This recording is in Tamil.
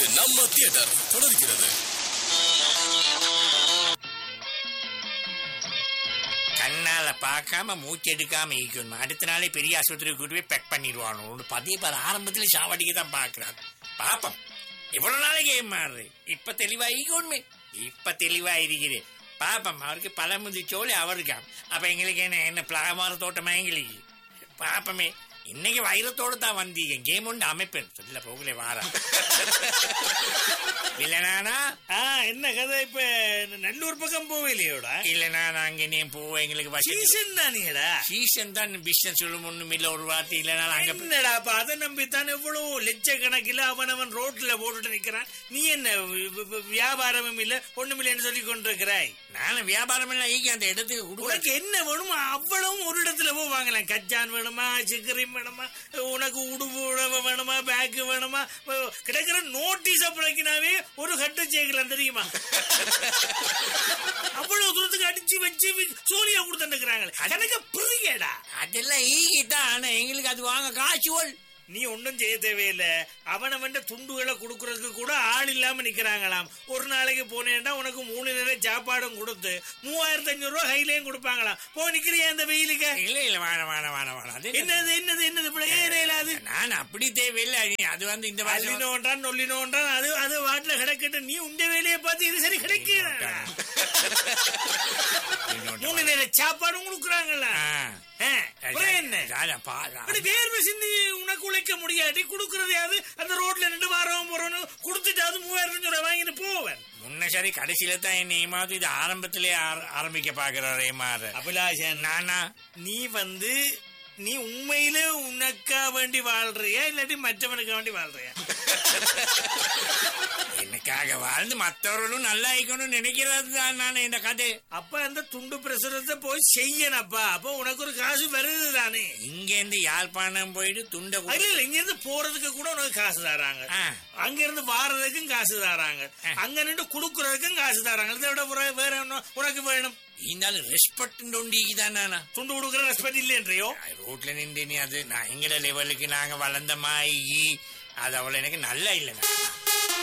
நம்ம தியேட்டர் தொடர்கிறது கண்ணால பார்க்காம மூச்சு எடுக்காம ஈக்கணும் அடுத்த நாளே பெரிய ஆஸ்பத்திரிக்கு கூட்டு போய் பெக் பண்ணிடுவானு ஒரு பதே பாரு ஆரம்பத்துல சாவடிக்கு தான் பாக்குறான் பாப்போம் இவ்வளவு நாளைக்கு ஏன் மாறுது இப்ப தெளிவா ஈக்கணுமே இப்ப தெளிவா இருக்குது பாப்போம் அவருக்கு பழமுதி சோழி அவருக்கு அப்ப எங்களுக்கு என்ன என்ன பிளாமர தோட்டமா எங்களுக்கு பாப்பமே இன்னைக்கு வைரத்தோடு தான் வந்தீங்க கேம் ஒன்று அமைப்பேன் சொல்ல போகலே வாரா இல்லைனானா ஆ என்ன கதை இப்ப நல்லூர் பக்கம் போவில்லையோடா இல்லைனா நாங்க நீ போவோம் எங்களுக்கு வசதி சீசன் தானேடா சீசன் தான் பிசினஸ் சொல்லும் ஒண்ணும் இல்ல ஒரு வார்த்தை இல்லைனா அங்க என்னடா அப்ப அதை நம்பித்தான் எவ்வளவு லட்சக்கணக்கில் அவன் அவன் ரோட்ல போட்டுட்டு நிக்கிறான் நீ என்ன வி- வி- வியாபாரமும் இல்ல ஒண்ணுமில்லைன்னு சொல்லி கொண்டிருக்கிறாய் நானும் வியாபாரம் எல்லாம் ஈகி அந்த இடத்துக்கு உனக்கு கொடுக்க என்ன வேணுமோ அவ்வளவும் ஒரு இடத்துல போய் வாங்கலாம் கச்சான் வேணுமா சிக்கரிம் வேணுமா உனக்கு உடுப்பு உணவு வேணுமா பேக் வேணுமா கிடைக்கிற நோட்டீஸ் பிறக்கினாவே ஒரு கட்டு சேர்க்கலாம் தெரியுமா அவ்வளவு தூரத்துக்கு அடிச்சு வச்சு சோனியா கொடுத்துருக்காங்களே எனக்கு புரியடா அதெல்லாம் ஈகி தான் ஆனா எங்களுக்கு அது வாங்க காசுவல் நீ ஒன்றும் செய்ய தேவையில்லை அவனை வந்து துண்டுகளை கொடுக்கறதுக்கு கூட ஆள் இல்லாம நிக்கிறாங்களாம் ஒரு நாளைக்கு போனேன்டா உனக்கு மூணு நேரம் சாப்பாடும் கொடுத்து மூவாயிரத்தி அஞ்சூறு ரூபாய் ஹைலையும் கொடுப்பாங்களாம் போ நிக்கிறியா இந்த வெயிலுக்கு இல்ல இல்ல வேணாம் வேணாம் வேணாம் வேணாம் அது என்ன? என்னது என்னது என்னது இப்படி ஏறையில அது நான் அப்படி தேவையில்லை அது- அது வந்து இந்த வருஷம் அள்ளினோன்றான் நொல்லினோன்றான் அது அது வாட்டில கிடக்கட்டும் நீ உண்ட வேலையை பார்த்து இது சரி கிடைக்கிறா மூணு நேரம் சாப்பாடும் கொடுக்குறாங்கல்ல ஆ. ஆ, அப்புறம் என்ன அதான் பா- அப்படி வேர்வை சிந்தி உனக்கு உழைக்க முடியாட்டி கொடுக்கறதையாவது அந்த ரோட்ல நின்று வாரவன் போறவனு கொடுத்துட்டாவது மூவாயிரம் அஞ்சூறு ரூபாய் வாங்கிட்டு போவேன் முன்ன சரி கடைசியில தான் என்ன ஏமாவது இது ஆரம்பத்திலே ஆர- ஆரம்பிக்க பாக்குறாரு ஏமாறு அபிலாஷன் நானா நீ வந்து நீ உண்மையில உனக்கா வேண்டி வாழ்றியா இல்லாட்டி மற்றவனுக்கு வேண்டி வாழ்றியா எனக்காக வாழ்ந்து மற்றவர்களும் நல்லா இருக்கணும்னு நினைக்கிறது தான் நான் இந்த கதை அப்ப அந்த துண்டு பிரசுரத்தை போய் செய்யணப்பா அப்ப உனக்கு ஒரு காசு வருது தானே இங்க இருந்து யாழ்ப்பாணம் போயிட்டு துண்டை கு- இல்ல இல்ல இங்க இருந்து போறதுக்கு கூட உனக்கு காசு தராங்க ஆ. அங்க இருந்து வாரதுக்கும் காசு தராங்க அங்க நின்று குடுக்கறதுக்கும் காசு தராங்க இதை விட வேற- வேற என்ன உனக்கு வேணும் இருந்தாலும் ரெஸ்பெக்ட் ஒண்டிக்கு தான் நானா துண்டு கொடுக்கற ரெஸ்பெக்ட் இல்லைன்றியோ ரோட்ல நின்று நீ அது நான் எங்கட லெவலுக்கு நாங்க வளர்ந்த மாயி அது அவ்வளவு எனக்கு நல்லா இல்லைங்க